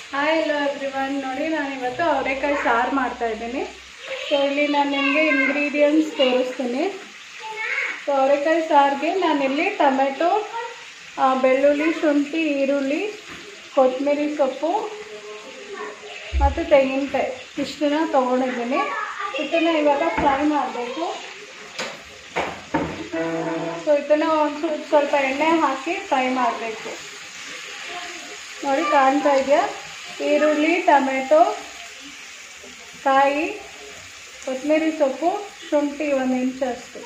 hi ಎಲ್ಲೋ everyone ನೋಡಿ ನಾನು ಇವತ್ತು ಅವರೆಕಾಯಿ ಸಾರು ಮಾಡ್ತಾ ಇದ್ದೀನಿ ಸೊ ಇಲ್ಲಿ ನಾನು ನಿಮಗೆ ಇಂಗ್ರೀಡಿಯೆಂಟ್ಸ್ ತೋರಿಸ್ತೀನಿ ಸೊ ಅವರೆಕಾಯಿ ಸಾರಿಗೆ ನಾನಿಲ್ಲಿ ಟೊಮೆಟೊ ಆ, ಬೆಳ್ಳುಳ್ಳಿ ಶುಂಠಿ ಈರುಳ್ಳಿ ಕೊತ್ತಂಬರಿ ಸೊಪ್ಪು ಮತ್ತು ತೆಂಗಿನಕಾಯಿ ಇಷ್ಟನ್ನ ತೊಗೊಂಡಿದ್ದೀನಿ ಇದನ್ನು ಇವಾಗ ಫ್ರೈ ಮಾಡಬೇಕು ಸೊ ಇದನ್ನು ಒಂದು ಸ್ವಲ್ಪ ಎಣ್ಣೆ ಹಾಕಿ ಫ್ರೈ ಮಾಡಬೇಕು ನೋಡಿ ಕಾಣ್ತಾ ಇದೆಯಾ ಈರುಳ್ಳಿ ಟೊಮೆಟೊ ಕಾಯಿ ಕೊತ್ತಂಬರಿ ಸೊಪ್ಪು ಶುಂಠಿ ಒಂದು ಇಂಚಷ್ಟು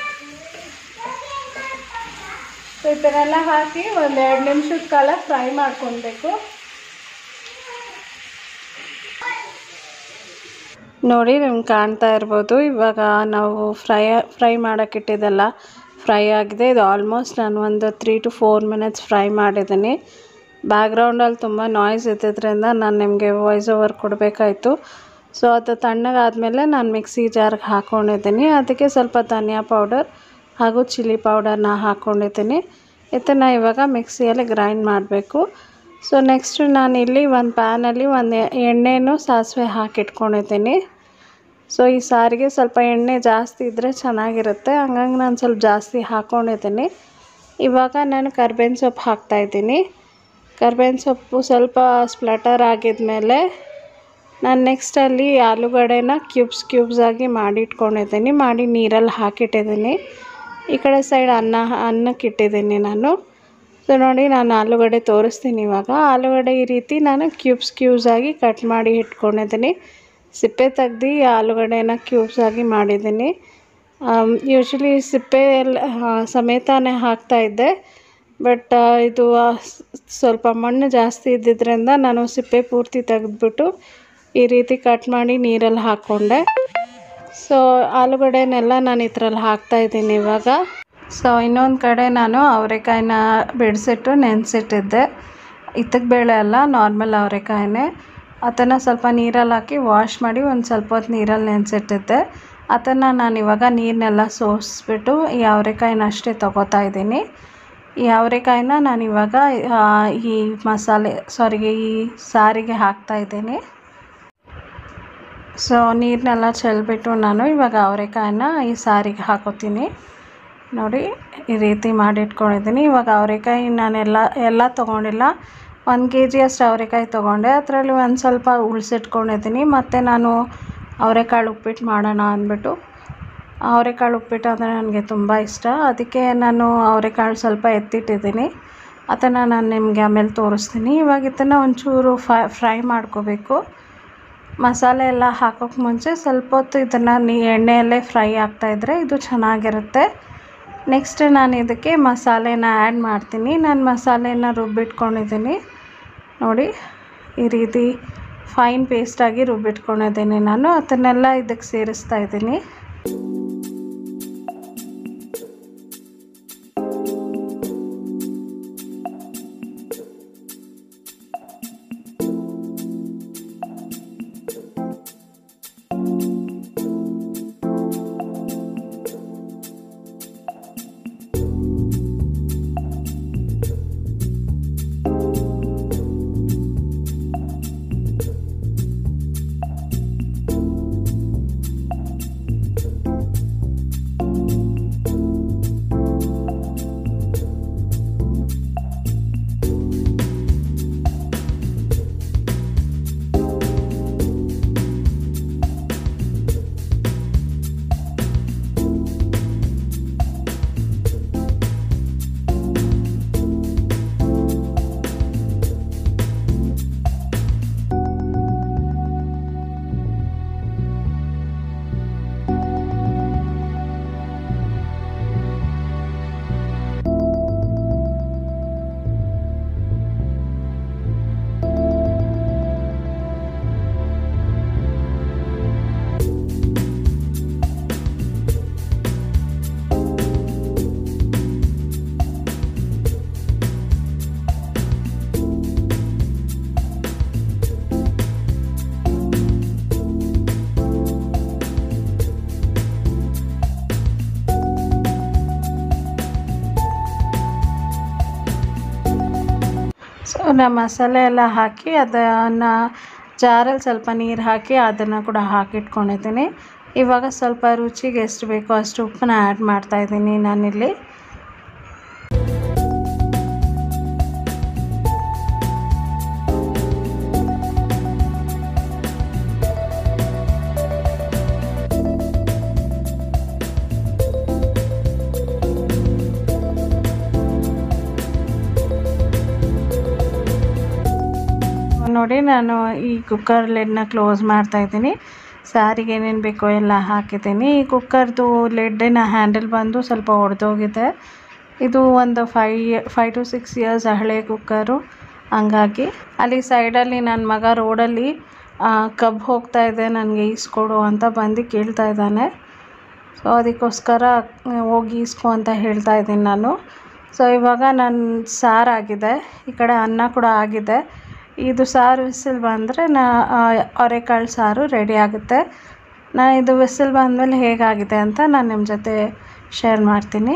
ಸೊ ಇದನ್ನೆಲ್ಲ ಹಾಕಿ ಒಂದು ಎರಡು ನಿಮಿಷದ ಕಾಲ ಫ್ರೈ ಮಾಡ್ಕೊಳ್ಬೇಕು ನೋಡಿ ನಿಮ್ಗೆ ಕಾಣ್ತಾ ಇರ್ಬೋದು ಇವಾಗ ನಾವು ಫ್ರೈ ಫ್ರೈ ಮಾಡೋಕ್ಕಿಟ್ಟಿದ್ದೆಲ್ಲ ಫ್ರೈ ಆಗಿದೆ ಇದು ಆಲ್ಮೋಸ್ಟ್ ನಾನು ಒಂದು three to four minutes fry ಮಾಡಿದ್ದೀನಿ ಬ್ಯಾಕ್ಗ್ರೌಂಡಲ್ಲಿ ತುಂಬ ನಾಯ್ಸ್ ಇದ್ದಿದ್ದರಿಂದ ನಾನು ನಿಮಗೆ ವಾಯ್ಸ್ ಓವರ್ ಕೊಡಬೇಕಾಯ್ತು ಸೊ ಅದು ತಣ್ಣಗಾದಮೇಲೆ ನಾನು ಮಿಕ್ಸಿ ಜಾರ್ಗೆ ಹಾಕ್ಕೊಂಡಿದ್ದೀನಿ ಅದಕ್ಕೆ ಸ್ವಲ್ಪ ಧನಿಯಾ ಪೌಡರ್ ಹಾಗೂ ಚಿಲ್ಲಿ ಪೌಡರ್ನ ಹಾಕ್ಕೊಂಡಿದ್ದೀನಿ ಇದನ್ನು ಇವಾಗ ಮಿಕ್ಸಿಯಲ್ಲಿ ಗ್ರೈಂಡ್ ಮಾಡಬೇಕು ಸೊ ನೆಕ್ಸ್ಟ್ ನಾನಿಲ್ಲಿ ಒಂದು ಪ್ಯಾನಲ್ಲಿ ಒಂದು ಎಣ್ಣೆನೂ ಸಾಸಿವೆ ಹಾಕಿಟ್ಕೊಂಡಿದ್ದೀನಿ ಸೊ ಈ ಸಾರಿಗೆ ಸ್ವಲ್ಪ ಎಣ್ಣೆ ಜಾಸ್ತಿ ಇದ್ದರೆ ಚೆನ್ನಾಗಿರುತ್ತೆ ಹಂಗಾಗಿ ನಾನು ಸ್ವಲ್ಪ ಜಾಸ್ತಿ ಹಾಕ್ಕೊಂಡಿದ್ದೀನಿ ಇವಾಗ ನಾನು ಕರ್ಬೇವಿನ ಸೊಪ್ಪು ಹಾಕ್ತಾಯಿದ್ದೀನಿ ಕರ್ಬೇವಿನ ಸೊಪ್ಪು ಸ್ವಲ್ಪ ಸ್ಪ್ಲಟರ್ ಆಗಿದ್ಮೇಲೆ ನಾನು ನೆಕ್ಸ್ಟಲ್ಲಿ ಆಲೂಗಡ್ಡೆನ ಕ್ಯೂಬ್ಸ್ ಕ್ಯೂಬ್ಸ್ ಆಗಿ ಮಾಡಿಟ್ಕೊಂಡಿದ್ದೀನಿ ಮಾಡಿ ನೀರಲ್ಲಿ ಹಾಕಿಟ್ಟಿದ್ದೀನಿ ಈ ಕಡೆ ಸೈಡ್ ಅನ್ನ ಅನ್ನಕ್ಕೆ ಇಟ್ಟಿದ್ದೀನಿ ನಾನು ಸೊ ನೋಡಿ ನಾನು ಆಲೂಗಡ್ಡೆ ತೋರಿಸ್ತೀನಿ ಇವಾಗ ಆಲೂಗಡ್ಡೆ ಈ ರೀತಿ ನಾನು ಕ್ಯೂಬ್ಸ್ ಕ್ಯೂಬ್ಸ್ ಆಗಿ ಕಟ್ ಮಾಡಿ ಇಟ್ಕೊಂಡಿದ್ದೀನಿ ಸಿಪ್ಪೆ ತೆಗ್ದು ಆಲೂಗಡ್ಡೆನ ಕ್ಯೂಬ್ಸ್ ಆಗಿ ಮಾಡಿದ್ದೀನಿ ಯೂಶ್ವಲಿ ಸಿಪ್ಪೆ ಎಲ್ಲ ಸಮೇತನೇ ಹಾಕ್ತಾಯಿದ್ದೆ ಬಟ್ ಇದು ಆ, ಸ್- ಸ್ವಲ್ಪ ಮಣ್ಣು ಜಾಸ್ತಿ ಇದ್ದಿದ್ದರಿಂದ ನಾನು ಸಿಪ್ಪೆ ಪೂರ್ತಿ ತೆಗೆದ್ಬಿಟ್ಟು ಈ ರೀತಿ ಕಟ್ ಮಾಡಿ ನೀರಲ್ಲಿ ಹಾಕ್ಕೊಂಡೆ ಸೊ ಆಲೂಗಡ್ಡೆನೆಲ್ಲ ನಾನು ಇದ್ರಲ್ಲಿ ಹಾಕ್ತಾಯಿದ್ದೀನಿ ಇವಾಗ ಸೊ ಇನ್ನೊಂದು ಕಡೆ ನಾನು ಅವರೆಕಾಯಿನ ಬಿಡಿಸಿಟ್ಟು ನೆನೆಸಿಟ್ಟಿದ್ದೆ ಇತ್ತಕ್ಕೆ ಬೇಳೆ ಅಲ್ಲ ನಾರ್ಮಲ್ ಅವರೆಕಾಯಿನೇ ಅದನ್ನು ಸ್ವಲ್ಪ ನೀರಲ್ಲಿ ಹಾಕಿ ವಾಶ್ ಮಾಡಿ ಒಂದು ಸ್ವಲ್ಪ ಹೊತ್ತು ನೀರಲ್ಲಿ ನೆನೆಸಿಟ್ಟಿದ್ದೆ ಅದನ್ನು ನಾನು ಇವಾಗ ನೀರನ್ನೆಲ್ಲ ಸೋಸಿಬಿಟ್ಟು ಈ ಅವರೆಕಾಯಿನ ಅಷ್ಟೇ ತೊಗೋತಾ ಇದ್ದೀನಿ ಈ ಅವರೆಕಾಯಿನ ನಾನು ಇವಾಗ ಆ, ಈ ಮಸಾಲೆ ಸಾರಿ ಈ ಸಾರಿಗೆ ಹಾಕ್ತಾ ಇದ್ದೀನಿ ಸೊ ನೀರನ್ನೆಲ್ಲ ಚೆಲ್ಬಿಟ್ಟು ನಾನು ಇವಾಗ ಅವರೆಕಾಯನ್ನ ಈ ಸಾರಿಗೆ ಹಾಕೋತೀನಿ ನೋಡಿ ಈ ರೀತಿ ಮಾಡಿಟ್ಕೊಂಡಿದ್ದೀನಿ ಇವಾಗ ಅವರೆಕಾಯಿ ನಾನೆಲ್ಲ ಎಲ್ಲ ತೊಗೊಂಡಿಲ್ಲ ಒಂದು ಕೆ ಜಿಯಷ್ಟು ಅವರೆಕಾಯಿ ತೊಗೊಂಡೆ ಅದರಲ್ಲಿ ಒಂದು ಸ್ವಲ್ಪ ಉಳಿಸಿಟ್ಕೊಂಡಿದ್ದೀನಿ ಮತ್ತು ನಾನು ಅವರೆಕಾಳು ಉಪ್ಪಿಟ್ಟು ಮಾಡೋಣ ಅಂದ್ಬಿಟ್ಟು ಅವರೆಕಾಳು ಉಪ್ಪಿಟ್ಟು ಅಂದರೆ ನನಗೆ ತುಂಬ ಇಷ್ಟ ಅದಕ್ಕೆ ನಾನು ಅವರೆಕಾಳು ಸ್ವಲ್ಪ ಎತ್ತಿಟ್ಟಿದ್ದೀನಿ ಅದನ್ನು ನಾನು ನಿಮಗೆ ಆಮೇಲೆ ತೋರಿಸ್ತೀನಿ ಇವಾಗ ಇದನ್ನು ಒಂಚೂರು ಫ್ರೈ ಫ್ರೈ ಮಾಡ್ಕೋಬೇಕು ಮಸಾಲೆ ಎಲ್ಲ ಹಾಕೋಕ್ಕೆ ಮುಂಚೆ ಸ್ವಲ್ಪ ಹೊತ್ತು ಇದನ್ನು ನೀ ಎಣ್ಣೆಯಲ್ಲೇ ಫ್ರೈ ಆಗ್ತಾಯಿದ್ರೆ ಇದು ಚೆನ್ನಾಗಿರುತ್ತೆ ನೆಕ್ಸ್ಟ್ ನಾನು ಇದಕ್ಕೆ ಮಸಾಲೆನ ಆ್ಯಡ್ ಮಾಡ್ತೀನಿ ನಾನು ಮಸಾಲೆನ ರುಬ್ಬಿಟ್ಕೊಂಡಿದ್ದೀನಿ ನೋಡಿ ಈ ರೀತಿ ಫೈನ್ ಪೇಸ್ಟಾಗಿ ರುಬ್ಬಿಟ್ಕೊಂಡಿದ್ದೀನಿ ನಾನು ಅದನ್ನೆಲ್ಲ ಇದಕ್ಕೆ ಸೇರಿಸ್ತಾ ಇದ್ದೀನಿ ನಾ ಮಸಾಲೆ ಎಲ್ಲ ಹಾಕಿ ಅದನ್ನು ಜಾರಲ್ಲಿ ಸ್ವಲ್ಪ ನೀರು ಹಾಕಿ ಅದನ್ನು ಕೂಡ ಹಾಕಿಟ್ಕೊಂಡಿದ್ದೀನಿ ಇವಾಗ ಸ್ವಲ್ಪ ರುಚಿಗೆ ಎಷ್ಟು ಬೇಕೋ ಅಷ್ಟು ಉಪ್ಪನ್ನ ಆ್ಯಡ್ ಮಾಡ್ತಾಯಿದ್ದೀನಿ ನಾನಿಲ್ಲಿ ನೋಡಿ ನಾನು ಈ ಕುಕ್ಕರ್ ಲಿಡ್ನ ಕ್ಲೋಸ್ ಮಾಡ್ತಾಯಿದ್ದೀನಿ ಸಾರಿಗೆ ಏನೇನು ಬೇಕೋ ಎಲ್ಲ ಹಾಕಿದ್ದೀನಿ ಈ ಕುಕ್ಕರ್ದು ಲಿಡ್ಡಿನ ಹ್ಯಾಂಡಲ್ ಬಂದು ಸ್ವಲ್ಪ ಒಡೆದೋಗಿದೆ ಇದು ಒಂದು five five to six years ಹಳೆ ಕುಕ್ಕರು ಹಂಗಾಗಿ ಅಲ್ಲಿ ಸೈಡಲ್ಲಿ ನನ್ನ ಮಗ ರೋಡಲ್ಲಿ ಕಬ್ಬು ಹೋಗ್ತಾ ಇದೆ ನನಗೆ ಈಸ್ಕೊಡು ಅಂತ ಬಂದು ಕೇಳ್ತಾ ಇದ್ದಾನೆ ಸೊ ಅದಕ್ಕೋಸ್ಕರ ಹೋಗಿ ಈಸ್ಕೊ ಅಂತ ಹೇಳ್ತಾ ಇದ್ದೀನಿ ನಾನು ಸೊ ಇವಾಗ ನನ್ನ ಸಾರಾಗಿದೆ ಈ ಕಡೆ ಅನ್ನ ಕೂಡ ಆಗಿದೆ ಇದು ಸಾರು ವಿಸಿಲ್ ಬಂದರೆ ನಾ ಅವರೆಕಾಳು ಸಾರು ರೆಡಿ ಆಗುತ್ತೆ ನಾನು ಇದು ವಿಸಿಲ್ ಬಂದಮೇಲೆ ಹೇಗಾಗಿದೆ ಅಂತ ನಾನು ನಿಮ್ಮ ಜೊತೆ ಶೇರ್ ಮಾಡ್ತೀನಿ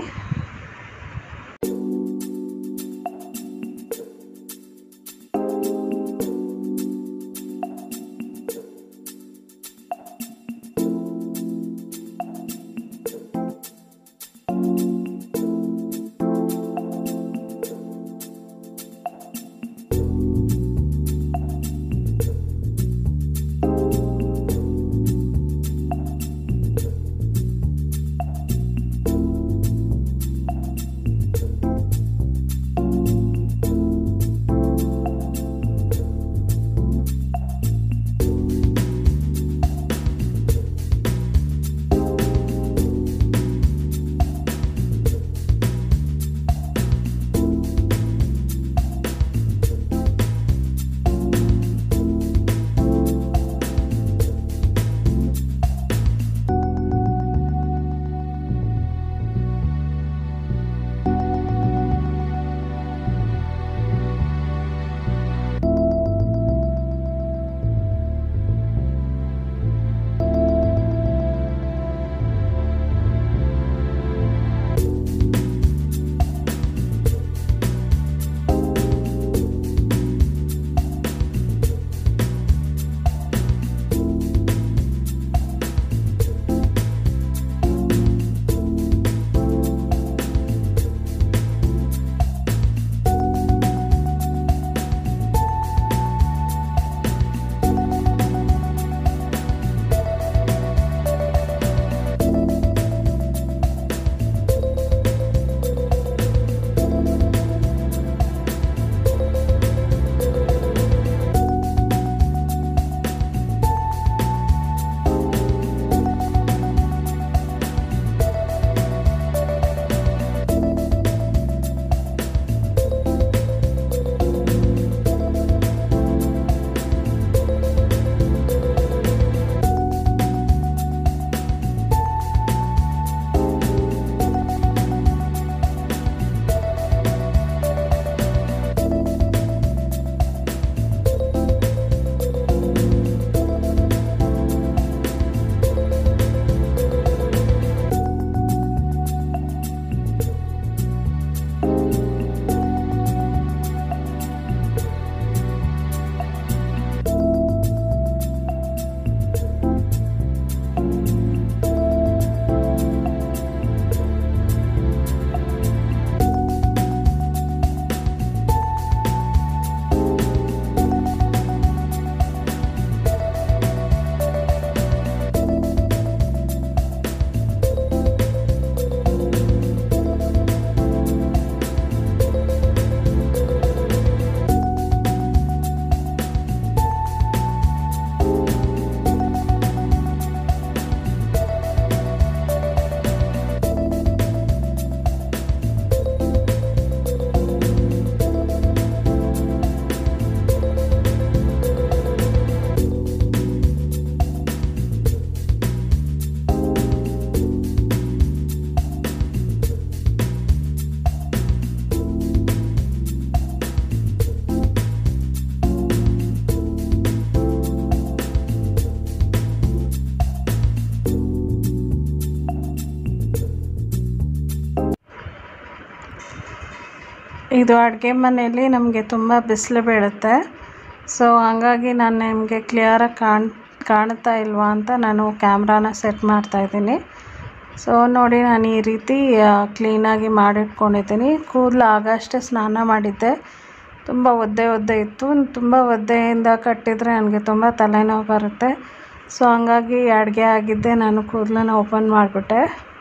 ಇದು ಅಡುಗೆ ಮನೆಯಲ್ಲಿ ನಮಗೆ ತುಂಬ ಬಿಸಿಲು ಬೀಳುತ್ತೆ ಸೊ ಹಂಗಾಗಿ ನಾನು ನಿಮಗೆ ಕ್ಲಿಯರಾಗಿ ಕಾಣ್ ಕಾಣ್ತಾ ಇಲ್ವಾ ಅಂತ ನಾನು ಕ್ಯಾಮ್ರಾನ ಸೆಟ್ ಮಾಡ್ತಾಯಿದ್ದೀನಿ ಸೊ ನೋಡಿ ನಾನು ಈ ರೀತಿ ಕ್ಲೀನಾಗಿ ಮಾಡಿಟ್ಕೊಂಡಿದ್ದೀನಿ ಕೂದಲು ಆಗಷ್ಟೇ ಸ್ನಾನ ಮಾಡಿದ್ದೆ ತುಂಬ ಒದ್ದೆ ಒದ್ದೆ ಇತ್ತು ತುಂಬ ಒದ್ದೆಯಿಂದ ಕಟ್ಟಿದರೆ ನನಗೆ ತುಂಬ ತಲೆನೋವು ಬರುತ್ತೆ ಸೊ ಹಂಗಾಗಿ ಅಡುಗೆ ಆಗಿದ್ದೆ ನಾನು ಕೂದಲನ್ನ ಓಪನ್ ಮಾಡಿಬಿಟ್ಟೆ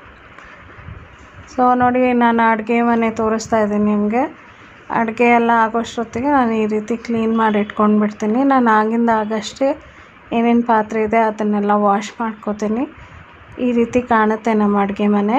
ಸೊ ನೋಡಿ ನಾನು ಅಡುಗೆ ಮನೆ ತೋರಿಸ್ತಾ ಇದ್ದೀನಿ ನಿಮಗೆ ಅಡುಗೆ ಎಲ್ಲ ಆಗೋಷ್ಟೊತ್ತಿಗೆ ನಾನು ಈ ರೀತಿ ಕ್ಲೀನ್ ಮಾಡಿ ಇಟ್ಕೊಂಡ್ಬಿಡ್ತೀನಿ ನಾನು ಆಗಿಂದ ಆಗಷ್ಟೇ ಏನೇನು ಪಾತ್ರೆ ಇದೆ ಅದನ್ನೆಲ್ಲ ವಾಶ್ ಮಾಡ್ಕೋತೀನಿ ಈ ರೀತಿ ಕಾಣುತ್ತೆ ನಮ್ಮ ಅಡುಗೆ ಮನೆ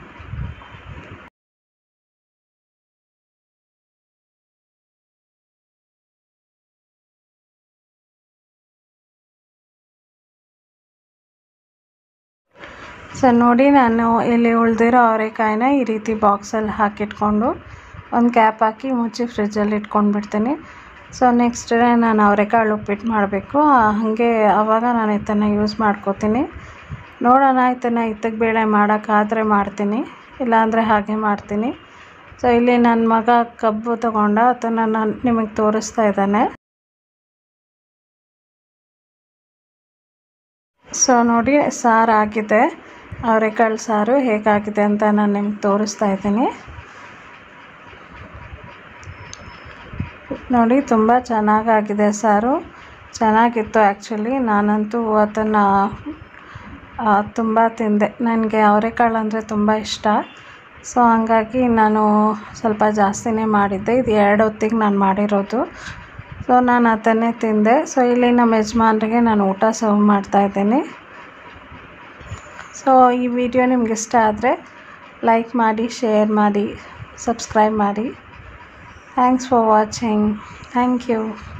ಸೊ ನೋಡಿ ನಾನು ಇಲ್ಲಿ ಉಳಿದಿರೋ ಅವರೆಕಾಯಿನ ಈ ರೀತಿ ಬಾಕ್ಸಲ್ಲಿ ಹಾಕಿಟ್ಕೊಂಡು ಒಂದು ಕ್ಯಾಪ್ ಹಾಕಿ ಮುಚ್ಚಿ ಫ್ರಿಜ್ಜಲ್ಲಿ ಇಟ್ಕೊಂಡ್ಬಿಡ್ತೀನಿ ಸೊ ನೆಕ್ಸ್ಟ್ ಡೇ ನಾನು ಅವರೆಕಾಳು ಉಪ್ಪಿಟ್ಟು ಮಾಡಬೇಕು ಹಾಗೆ ಆವಾಗ ನಾನು ಇದನ್ನು ಯೂಸ್ ಮಾಡ್ಕೋತೀನಿ ನೋಡೋಣ ಇದನ್ನು ಇತ್ತಗೆ ಬೇಳೆ ಮಾಡೋಕ್ಕಾದರೆ ಮಾಡ್ತೀನಿ ಇಲ್ಲಾಂದರೆ ಹಾಗೆ ಮಾಡ್ತೀನಿ ಸೊ ಇಲ್ಲಿ ನನ್ನ ಮಗ ಕಬ್ಬು ತೊಗೊಂಡ ಅದನ್ನು ನಾನು ನಿಮಗೆ ತೋರಿಸ್ತಾ ಇದ್ದಾನೆ ಸೊ ನೋಡಿ ಸಾರು ಆಗಿದೆ ಅವರೆಕಾಳು ಸಾರು ಹೇಗಾಗಿದೆ ಅಂತ ನಾನು ನಿಮ್ಗೆ ತೋರಿಸ್ತಾ ಇದ್ದೀನಿ ನೋಡಿ ತುಂಬ ಚೆನ್ನಾಗಾಗಿದೆ ಸಾರು ಚೆನ್ನಾಗಿತ್ತು ಆ್ಯಕ್ಚುಲಿ ನಾನಂತೂ ಅದನ್ನು ತುಂಬ ತಿಂದೆ ನನಗೆ ಅವರೆಕಾಳು ಅಂದರೆ ತುಂಬ ಇಷ್ಟ ಸೊ ಹಂಗಾಗಿ ನಾನು ಸ್ವಲ್ಪ ಜಾಸ್ತಿನೇ ಮಾಡಿದ್ದೆ ಇದು ಎರಡು ಹೊತ್ತಿಗೆ ನಾನು ಮಾಡಿರೋದು ಸೊ ನಾನು ಅದನ್ನೇ ತಿಂದೆ ಸೊ ಇಲ್ಲಿ ನಮ್ಮ ಯಜಮಾನ್ರಿಗೆ ನಾನು ಊಟ ಸರ್ವ್ ಮಾಡ್ತಾಯಿದ್ದೀನಿ ಸೊ ಈ ವಿಡಿಯೋ ನಿಮ್ಗೆ ಇಷ್ಟ ಆದರೆ ಲೈಕ್ ಮಾಡಿ ಶೇರ್ ಮಾಡಿ ಸಬ್ಸ್ಕ್ರೈಬ್ ಮಾಡಿ thanks for watching thank you